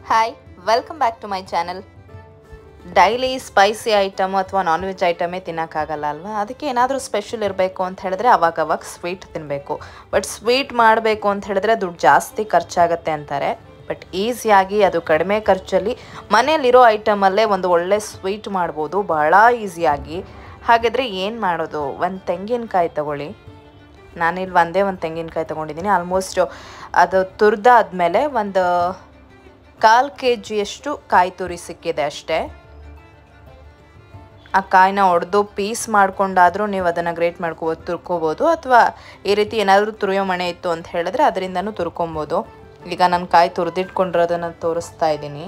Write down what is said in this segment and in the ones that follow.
hi welcome back to my channel daily spicy item ಅಥವಾ non veg ಐಟಮೇ ತಿನ್ನೋಕ್ಕಾಗಲ್ಲ ಅಲ್ವಾ ಅದಕ್ಕೆ ಏನಾದರೂ ಸ್ಪೆಷಲ್ ಇರಬೇಕು ಅಂತ ಹೇಳಿದ್ರೆ ಅವಾಗ ಅವಾಗ ಸ್ವೀಟ್ ತಿನ್ನಬೇಕು ಬಟ್ ಸ್ವೀಟ್ ಮಾಡಬೇಕು ಅಂತ ಹೇಳಿದ್ರೆ ದುಡ್ಡು ಜಾಸ್ತಿ ಖರ್ಚಾಗತ್ತೆ ಅಂತಾರೆ ಬಟ್ ಈಸಿಯಾಗಿ ಅದು ಕಡಿಮೆ ಖರ್ಚಲ್ಲಿ ಮನೆಯಲ್ಲಿರೋ ಐಟಮಲ್ಲೇ ಒಂದು ಒಳ್ಳೆ ಸ್ವೀಟ್ ಮಾಡ್ಬೋದು ಬಹಳ ಈಸಿಯಾಗಿ ಹಾಗಾದರೆ ಏನು ಮಾಡೋದು ಒಂದು ತೆಂಗಿನಕಾಯಿ ತಗೊಳ್ಳಿ ನಾನಿಲ್ಲಿ ಒಂದೇ ಒಂದು ತೆಂಗಿನಕಾಯಿ ತೊಗೊಂಡಿದ್ದೀನಿ ಆಲ್ಮೋಸ್ಟ್ ಅದು ತುರಿದಾದ್ಮೇಲೆ ಒಂದು ಕಾಲು ಕೆ ಜಿಯಷ್ಟು ಕಾಯಿ ತುರಿ ಸಿಕ್ಕಿದೆ ಅಷ್ಟೇ ಆ ಕಾಯಿನ ಒಡೆದು ಪೀಸ್ ಮಾಡ್ಕೊಂಡಾದರೂ ನೀವು ಅದನ್ನು ಗ್ರೇಟ್ ಮಾಡ್ಕೋಬೋದು ತುರ್ಕೋಬೋದು ಅಥವಾ ಈ ರೀತಿ ಏನಾದರೂ ತುರಿಯೋ ಮಣೆ ಇತ್ತು ಅಂತ ಹೇಳಿದ್ರೆ ಅದರಿಂದನೂ ತುರ್ಕೊಬೋದು ಈಗ ನಾನು ಕಾಯಿ ತುರಿದಿಟ್ಕೊಂಡಿರೋದನ್ನು ತೋರಿಸ್ತಾ ಇದ್ದೀನಿ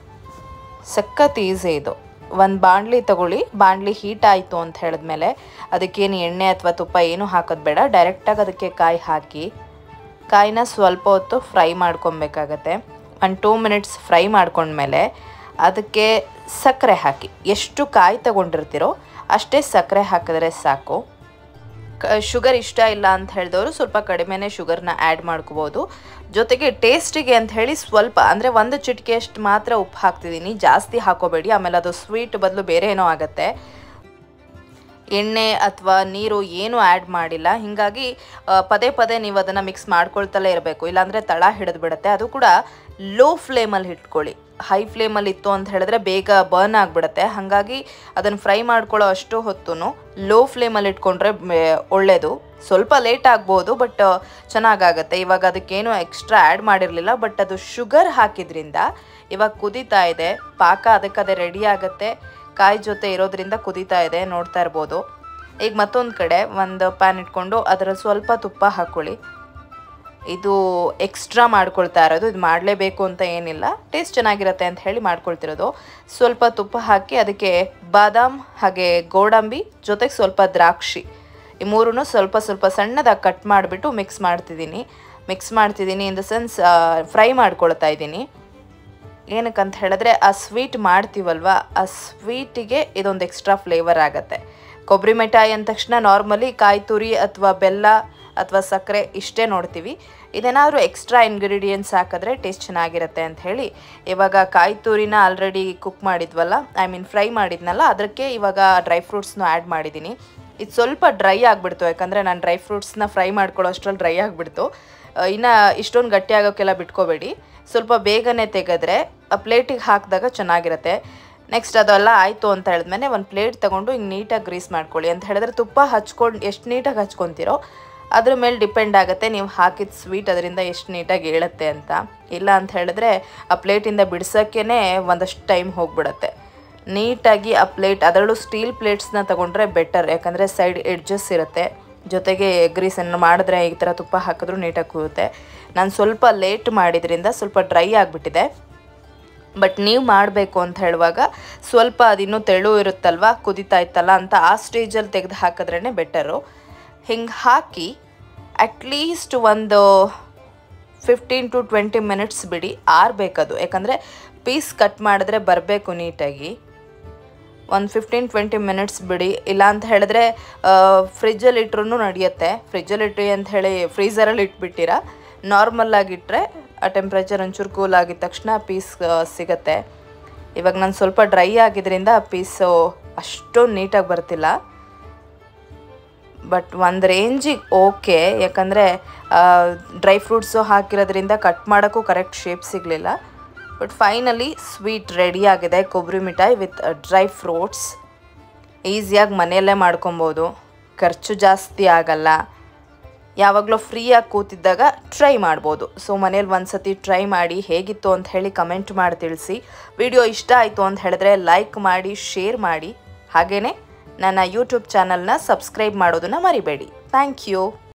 ಸಖತ್ ಈಸಿ ಇದು ಒಂದು ಬಾಣಲಿ ತಗೊಳ್ಳಿ ಬಾಣಲಿ ಹೀಟ್ ಆಯಿತು ಅಂತ ಹೇಳಿದ್ಮೇಲೆ ಅದಕ್ಕೇನು ಎಣ್ಣೆ ಅಥವಾ ತುಪ್ಪ ಏನೂ ಹಾಕೋದು ಬೇಡ ಡೈರೆಕ್ಟಾಗಿ ಅದಕ್ಕೆ ಕಾಯಿ ಹಾಕಿ ಕಾಯಿನ ಸ್ವಲ್ಪ ಹೊತ್ತು ಫ್ರೈ ಮಾಡ್ಕೊಬೇಕಾಗತ್ತೆ ಒಂದು ಟೂ ಮಿನಿಟ್ಸ್ ಫ್ರೈ ಮಾಡ್ಕೊಂಡ್ಮೇಲೆ ಅದಕ್ಕೆ ಸಕ್ಕರೆ ಹಾಕಿ ಎಷ್ಟು ಕಾಯಿ ತಗೊಂಡಿರ್ತೀರೋ ಅಷ್ಟೇ ಸಕ್ಕರೆ ಹಾಕಿದ್ರೆ ಸಾಕು ಕ ಶುಗರ್ ಇಷ್ಟ ಇಲ್ಲ ಅಂತ ಹೇಳಿದವರು ಸ್ವಲ್ಪ ಕಡಿಮೆನೇ ಶುಗರ್ನ ಆ್ಯಡ್ ಮಾಡ್ಕೋಬೋದು ಜೊತೆಗೆ ಟೇಸ್ಟಿಗೆ ಅಂತ ಹೇಳಿ ಸ್ವಲ್ಪ ಅಂದರೆ ಒಂದು ಚಿಟಿಕೆಯಷ್ಟು ಮಾತ್ರ ಉಪ್ಪು ಹಾಕ್ತಿದ್ದೀನಿ ಜಾಸ್ತಿ ಹಾಕೋಬೇಡಿ ಆಮೇಲೆ ಅದು ಸ್ವೀಟ್ ಬದಲು ಬೇರೆ ಏನೋ ಆಗುತ್ತೆ ಎಣ್ಣೆ ಅಥವಾ ನೀರು ಏನು ಆ್ಯಡ್ ಮಾಡಿಲ್ಲ ಹೀಗಾಗಿ ಆ, ಪದೇ ಪದೇ ನೀವು ಅದನ್ನು ಮಿಕ್ಸ್ ಮಾಡ್ಕೊಳ್ತಲೇ ಇರಬೇಕು ಇಲ್ಲಾಂದರೆ ತಳ ಹಿಡಿದು ಬಿಡುತ್ತೆ ಅದು ಕೂಡ ಲೋ ಫ್ಲೇಮಲ್ಲಿ ಇಟ್ಕೊಳ್ಳಿ ಹೈ ಫ್ಲೇಮಲ್ಲಿ ಇತ್ತು ಅಂತ ಹೇಳಿದ್ರೆ ಬೇಗ ಬರ್ನ್ ಆಗಿಬಿಡುತ್ತೆ ಹಾಗಾಗಿ ಅದನ್ನು ಫ್ರೈ ಮಾಡ್ಕೊಳ್ಳೋ ಅಷ್ಟು ಹೊತ್ತು ಲೋ ಫ್ಲೇಮಲ್ಲಿ ಇಟ್ಕೊಂಡ್ರೆ ಮೆ- ಒಳ್ಳೆಯದು ಸ್ವಲ್ಪ ಲೇಟ್ ಆಗ್ಬೋದು ಬಟ್ ಚೆನ್ನಾಗಾಗತ್ತೆ ಇವಾಗ ಅದಕ್ಕೇನು ಎಕ್ಸ್ಟ್ರಾ ಆ್ಯಡ್ ಮಾಡಿರಲಿಲ್ಲ ಬಟ್ ಅದು ಶುಗರ್ ಹಾಕಿದ್ರಿಂದ ಇವಾಗ ಕುದೀತಾ ಇದೆ ಪಾಕ ಅದಕ್ಕದೇ ರೆಡಿ ಆಗುತ್ತೆ ಕಾಯಿ ಜೊತೆ ಇರೋದ್ರಿಂದ ಕುದೀತಾ ಇದೆ ನೋಡ್ತಾ ಇರ್ಬೋದು ಈಗ ಮತ್ತೊಂದು ಕಡೆ ಒಂದು ಪ್ಯಾನ್ ಇಟ್ಕೊಂಡು ಅದರ ಸ್ವಲ್ಪ ತುಪ್ಪ ಹಾಕ್ಕೊಳ್ಳಿ ಇದು ಎಕ್ಸ್ಟ್ರಾ ಮಾಡ್ಕೊಳ್ತಾ ಇರೋದು ಇದು ಮಾಡಲೇಬೇಕು ಅಂತ ಏನಿಲ್ಲ ಟೇಸ್ಟ್ ಚೆನ್ನಾಗಿರುತ್ತೆ ಅಂತ ಹೇಳಿ ಮಾಡ್ಕೊಳ್ತಿರೋದು ಸ್ವಲ್ಪ ತುಪ್ಪ ಹಾಕಿ ಅದಕ್ಕೆ ಬಾದಾಮ್ ಹಾಗೆ ಗೋಡಂಬಿ ಜೊತೆಗೆ ಸ್ವಲ್ಪ ದ್ರಾಕ್ಷಿ ಈ ಮೂರೂ ಸ್ವಲ್ಪ ಸ್ವಲ್ಪ ಸಣ್ಣದಾಗಿ ಕಟ್ ಮಾಡಿಬಿಟ್ಟು ಮಿಕ್ಸ್ ಮಾಡ್ತಿದ್ದೀನಿ ಮಿಕ್ಸ್ ಮಾಡ್ತಿದ್ದೀನಿ ಇನ್ ದ ಸೆನ್ಸ್ ಫ್ರೈ ಮಾಡ್ಕೊಳ್ತಾ ಇದ್ದೀನಿ ಏನಕ್ಕಂತ ಹೇಳಿದ್ರೆ ಆ ಸ್ವೀಟ್ ಮಾಡ್ತೀವಲ್ವ ಆ ಸ್ವೀಟಿಗೆ ಇದೊಂದು ಎಕ್ಸ್ಟ್ರಾ ಫ್ಲೇವರ್ ಆಗುತ್ತೆ ಕೊಬ್ಬರಿ ಮಿಠಾಯಿ ಅಂದ ತಕ್ಷಣ ನಾರ್ಮಲಿ ಕಾಯಿ ತುರಿ ಅಥವಾ ಬೆಲ್ಲ ಅಥವಾ ಸಕ್ಕರೆ ಇಷ್ಟೇ ನೋಡ್ತೀವಿ ಇದೇನಾದರೂ ಎಕ್ಸ್ಟ್ರಾ ಇಂಗ್ರೀಡಿಯೆಂಟ್ಸ್ ಹಾಕಿದ್ರೆ ಟೇಸ್ಟ್ ಚೆನ್ನಾಗಿರುತ್ತೆ ಅಂತ ಹೇಳಿ ಇವಾಗ ಕಾಯಿ ತುರಿನ ಆಲ್ರೆಡಿ ಕುಕ್ ಮಾಡಿದ್ವಲ್ಲ ಐ ಮೀನ್ ಫ್ರೈ ಮಾಡಿದ್ನಲ್ಲ ಅದಕ್ಕೆ ಇವಾಗ ಡ್ರೈ ಫ್ರೂಟ್ಸ್ನು ಆ್ಯಡ್ ಮಾಡಿದ್ದೀನಿ ಇದು ಸ್ವಲ್ಪ ಡ್ರೈ ಆಗಿಬಿಡ್ತು ಯಾಕಂದರೆ ನಾನು ಡ್ರೈ ಫ್ರೂಟ್ಸ್ನ ಫ್ರೈ ಮಾಡ್ಕೊಳ್ಳೋ ಅಷ್ಟ್ರಲ್ಲಿ ಡ್ರೈ ಆಗಿಬಿಡ್ತು ಇನ್ನು ಇಷ್ಟೊಂದು ಗಟ್ಟಿ ಆಗೋಕ್ಕೆಲ್ಲ ಬಿಟ್ಕೋಬೇಡಿ ಸ್ವಲ್ಪ ಬೇಗನೆ ತೆಗೆದ್ರೆ ಆ ಪ್ಲೇಟಿಗೆ ಹಾಕಿದಾಗ ಚೆನ್ನಾಗಿರುತ್ತೆ ನೆಕ್ಸ್ಟ್ ಅದೆಲ್ಲ ಆಯಿತು ಅಂತ ಹೇಳಿದ್ಮೇಲೆ ಒಂದು ಪ್ಲೇಟ್ ತೊಗೊಂಡು ಹಿಂಗೆ ನೀಟಾಗಿ ಗ್ರೀಸ್ ಮಾಡ್ಕೊಳ್ಳಿ ಅಂತ ಹೇಳಿದ್ರೆ ತುಪ್ಪ ಹಚ್ಕೊಂಡು ಎಷ್ಟು ನೀಟಾಗಿ ಹಚ್ಕೊತೀರೋ ಅದ್ರ ಮೇಲೆ ಡಿಪೆಂಡ್ ಆಗುತ್ತೆ ನೀವು ಹಾಕಿದ ಸ್ವೀಟ್ ಅದರಿಂದ ಎಷ್ಟು ನೀಟಾಗಿ ಹೇಳುತ್ತೆ ಅಂತ ಇಲ್ಲ ಅಂತ ಹೇಳಿದ್ರೆ ಆ ಪ್ಲೇಟಿಂದ ಬಿಡ್ಸೋಕ್ಕೇ ಒಂದಷ್ಟು ಟೈಮ್ ಹೋಗ್ಬಿಡುತ್ತೆ ನೀಟಾಗಿ ಆ ಪ್ಲೇಟ್ ಅದರಲ್ಲೂ ಸ್ಟೀಲ್ ಪ್ಲೇಟ್ಸ್ನ ತಗೊಂಡ್ರೆ ಬೆಟರ್ ಯಾಕಂದರೆ ಸೈಡ್ ಎಡ್ಜಸ್ ಇರುತ್ತೆ ಜೊತೆಗೆ ಗ್ರೀಸನ್ನು ಮಾಡಿದ್ರೆ ಈ ಥರ ತುಪ್ಪ ಹಾಕಿದ್ರೂ ನೀಟಾಗಿ ಕೂರುತ್ತೆ ನಾನು ಸ್ವಲ್ಪ ಲೇಟ್ ಮಾಡಿದ್ರಿಂದ ಸ್ವಲ್ಪ ಡ್ರೈ ಆಗಿಬಿಟ್ಟಿದೆ ಬಟ್ ನೀವು ಮಾಡಬೇಕು ಅಂತ ಹೇಳುವಾಗ ಸ್ವಲ್ಪ ಅದಿನ್ನೂ ತೆಳು ಇರುತ್ತಲ್ವ ಕುದೀತಾ ಇತ್ತಲ್ಲ ಅಂತ ಆ ಸ್ಟೇಜಲ್ಲಿ ತೆಗೆದು ಹಾಕಿದ್ರೇ ಬೆಟರು ಹಿಂಗೆ ಹಾಕಿ ಅಟ್ಲೀಸ್ಟ್ ಒಂದು ಫಿಫ್ಟೀನ್ ಟು ಟ್ವೆಂಟಿ ಮಿನಿಟ್ಸ್ ಬಿಡಿ ಆರಬೇಕದು ಯಾಕಂದರೆ ಪೀಸ್ ಕಟ್ ಮಾಡಿದ್ರೆ ಬರಬೇಕು ನೀಟಾಗಿ ಒಂದು ಫಿಫ್ಟೀನ್ ಟ್ವೆಂಟಿ ಮಿನಿಟ್ಸ್ ಬಿಡಿ ಇಲ್ಲ ಅಂತ ಹೇಳಿದ್ರೆ ಫ್ರಿಜ್ಜಲ್ಲಿ ಇಟ್ರೂ ನಡೆಯುತ್ತೆ ಫ್ರಿಜ್ಜಲ್ಲಿ ಇಟ್ಟು ಅಂತ ಹೇಳಿ ಫ್ರೀಝರಲ್ಲಿ ಇಟ್ಬಿಟ್ಟಿರ ನಾರ್ಮಲ್ಲಾಗಿ ಇಟ್ಟರೆ ಆ ಟೆಂಪ್ರೇಚರ್ ಒಂಚೂರು ಕೂಲ್ ಆಗಿದ ತಕ್ಷಣ ಪೀಸ್ ಸಿಗತ್ತೆ ಇವಾಗ ನಾನು ಸ್ವಲ್ಪ ಡ್ರೈ ಆಗಿದ್ರಿಂದ ಪೀಸು ಅಷ್ಟೊಂದು ನೀಟಾಗಿ ಬರ್ತಿಲ್ಲ ಬಟ್ ಒಂದು ರೇಂಜಿಗೆ ಓಕೆ ಯಾಕಂದರೆ ಡ್ರೈ ಫ್ರೂಟ್ಸು ಹಾಕಿರೋದ್ರಿಂದ ಕಟ್ ಮಾಡೋಕ್ಕೂ ಕರೆಕ್ಟ್ ಶೇಪ್ ಸಿಗಲಿಲ್ಲ ಬಟ್ ಫೈನಲಿ ಸ್ವೀಟ್ ರೆಡಿ ಆಗಿದೆ ಕೊಬ್ಬರಿ ಮಿಠಾಯಿ ವಿತ್ ಡ್ರೈ ಫ್ರೂಟ್ಸ್ ಈಸಿಯಾಗಿ ಮನೆಯಲ್ಲೇ ಮಾಡ್ಕೊಬೋದು ಖರ್ಚು ಜಾಸ್ತಿ ಆಗಲ್ಲ ಯಾವಾಗಲೂ ಫ್ರೀಯಾಗಿ ಕೂತಿದ್ದಾಗ ಟ್ರೈ ಮಾಡ್ಬೋದು ಸೊ ಮನೇಲಿ ಒಂದು ಸತಿ ಟ್ರೈ ಮಾಡಿ ಹೇಗಿತ್ತು ಅಂತ ಹೇಳಿ ಕಮೆಂಟ್ ಮಾಡಿ ತಿಳಿಸಿ ವಿಡಿಯೋ ಇಷ್ಟ ಆಯಿತು ಅಂತ ಹೇಳಿದ್ರೆ ಲೈಕ್ ಮಾಡಿ ಶೇರ್ ಮಾಡಿ ಹಾಗೆಯೇ ನನ್ನ ಯೂಟ್ಯೂಬ್ ಚಾನಲ್ನ ಸಬ್ಸ್ಕ್ರೈಬ್ ಮಾಡೋದನ್ನು ಮರಿಬೇಡಿ ಥ್ಯಾಂಕ್ ಯು